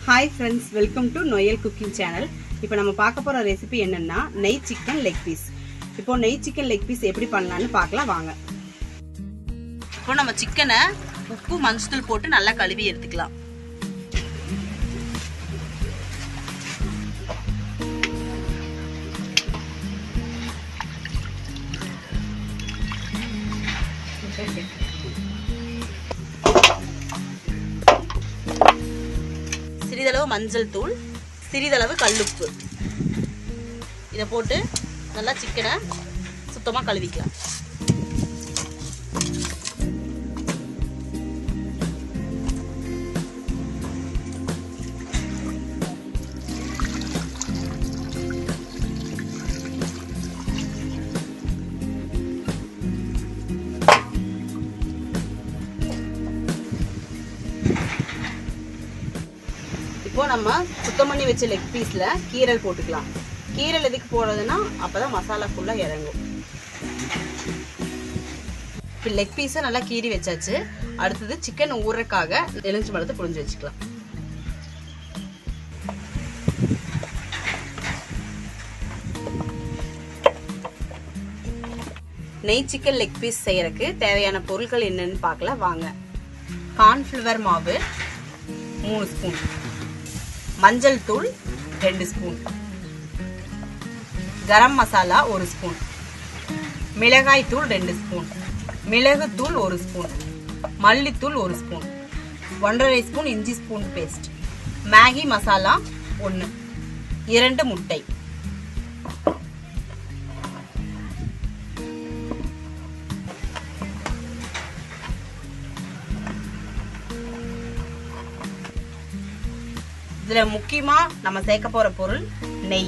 hi friends welcome to Noel cooking channel இப்போ நம்ம பார்க்க போகிற ரெசிபி என்னன்னா நெய் சிக்கன் லெக் பீஸ் இப்போ நெய் சிக்கன் லெக் பீஸ் எப்படி பண்ணலான்னு பார்க்கலாம் வாங்க இப்போ நம்ம சிக்கனை உப்பு மஞ்சள் போட்டு நல்லா கழுவி எடுத்துக்கலாம் சிறிதளவு மஞ்சள் தூள் சிறிதளவு கல்லுப்பு இதை போட்டு நல்லா சிக்கனை சுத்தமாக கழுவிக்கலாம் இப்போ நம்ம சுத்தம் பண்ணி வச்ச லெக் பீஸில் கீரல் போட்டுக்கலாம் கீரல் எதுக்கு போடுறதுன்னா அப்போ தான் மசாலா ஃபுல்லாக இறங்கும் இப்போ லெக் பீஸை நல்லா கீறி வச்சாச்சு அடுத்தது சிக்கன் ஊறக்காக எலுமிச்சி பழத்தை புழிஞ்சு வச்சுக்கலாம் நெய் சிக்கன் லெக் பீஸ் செய்யறதுக்கு தேவையான பொருட்கள் என்னன்னு பார்க்கலாம் வாங்க கார்ன்ஃப்ளவர் மாவு மூணு ஸ்பூன் மஞ்சள் தூள் ரெண்டு ஸ்பூன் கரம் மசாலா ஒரு ஸ்பூன் மிளகாய் தூள் ரெண்டு ஸ்பூன் மிளகு தூள் ஒரு ஸ்பூன் மல்லித்தூள் ஒரு ஸ்பூன் ஒன்றரை ஸ்பூன் இஞ்சி ஸ்பூன் பேஸ்ட் மேகி மசாலா ஒன்று இரண்டு முட்டை இதுல முக்கியமா நம்ம சேர்க்க போற பொருள் நெய்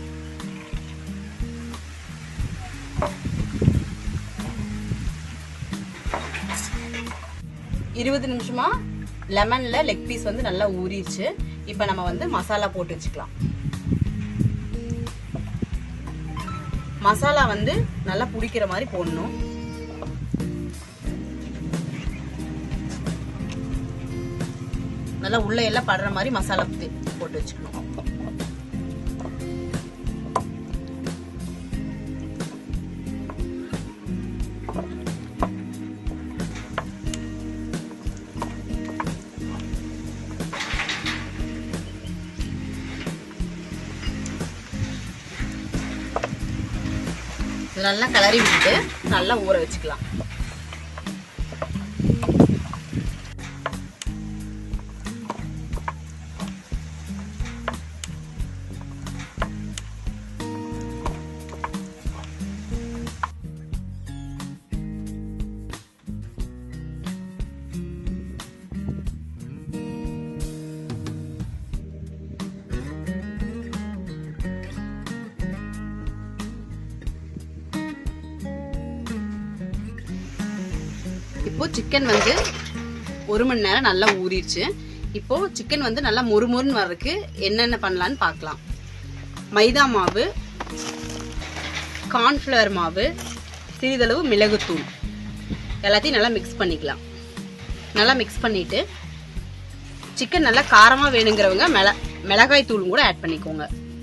இருபது நிமிஷமா லெமன்ல லெக் பீஸ் வந்து நல்லா ஊறிடுச்சு இப்ப நம்ம வந்து மசாலா போட்டு வச்சுக்கலாம் மசாலா வந்து நல்லா பிடிக்கிற மாதிரி போடணும் நல்லா உள்ள எல்லாம் படுற மாதிரி மசாலா போட்டு வச்சுக்கணும் நல்லா கிளறி விட்டுட்டு நல்லா ஊற வச்சுக்கலாம் இப்போ சிக்கன் வந்து ஒரு மணி நேரம் நல்லா ஊறிடுச்சு இப்போ சிக்கன் வந்து நல்லா மொறுமொறுன்னு வர்றதுக்கு என்னென்ன பண்ணலான்னு பார்க்கலாம் மைதா மாவு கார்ன்ஃப்ளவர் மாவு சிறிதளவு மிளகுத்தூள் எல்லாத்தையும் நல்லா மிக்ஸ் பண்ணிக்கலாம் நல்லா மிக்ஸ் பண்ணிட்டு சிக்கன் நல்லா காரமாக வேணுங்கிறவங்க மிள மிளகாய் தூளும் கூட ஆட் பண்ணிக்கோங்க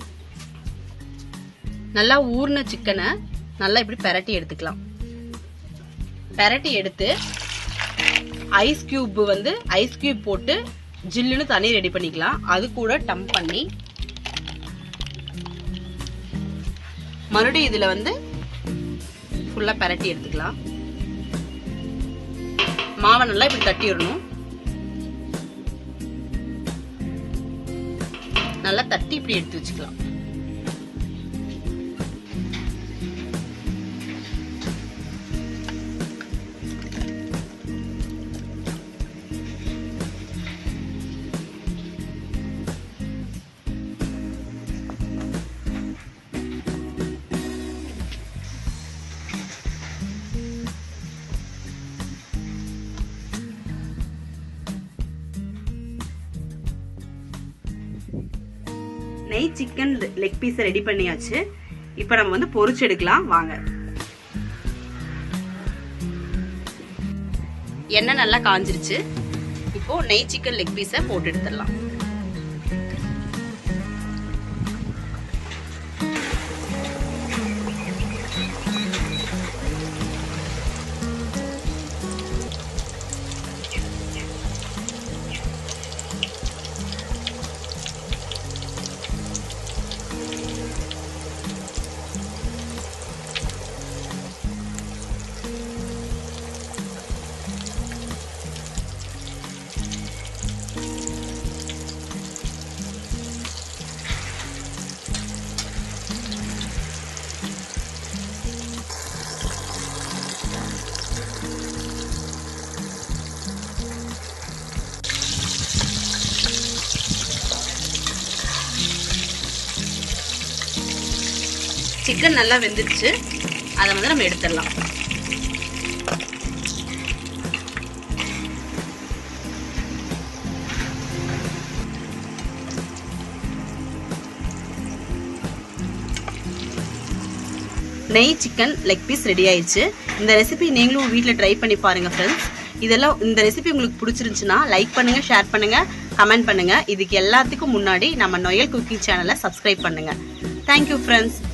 நல்லா ஊர்ன சிக்கனை நல்லா இப்படி பெரட்டி எடுத்துக்கலாம் பெரட்டி எடுத்து ஐஸ் கியூப் வந்து ஐஸ் கியூப் போட்டு ஜில்லுன்னு தண்ணி ரெடி பண்ணிக்கலாம் அது கூட டம்ப் பண்ணி மறுபடியும் இதுல வந்து ஃபுல்லா பெரட்டி எடுத்துக்கலாம் மாவை நல்லா இப்படி தட்டிடணும் நல்லா தட்டி இப்படி எடுத்து வச்சுக்கலாம் நெய் சிக்கன் லெக் பீஸ் ரெடி பண்ணியாச்சு இப்போ நம்ம வந்து பொரிச்சு எடுக்கலாம் வாங்க எண்ணெய் நல்லா காஞ்சிருச்சு இப்போ நெய் சிக்கன் லெக் பீஸை போட்டு எடுத்துடலாம் சிக்கன் நல்லா வெந்துருச்சு அதை வந்து நம்ம எடுத்துடலாம் நெய் சிக்கன் லெக் பீஸ் ரெடி ஆயிடுச்சு இந்த ரெசிபி நீங்களும் வீட்டில் ட்ரை பண்ணி பாருங்க ஃப்ரெண்ட்ஸ் இதெல்லாம் இந்த ரெசிபி உங்களுக்கு பிடிச்சிருந்துச்சுன்னா லைக் பண்ணுங்க ஷேர் பண்ணுங்க கமெண்ட் பண்ணுங்க இதுக்கு எல்லாத்துக்கும் முன்னாடி நம்ம நொயல் குக்கிங் சேனலை சப்ஸ்கிரைப் பண்ணுங்க தேங்க்யூ ஃப்ரெண்ட்ஸ்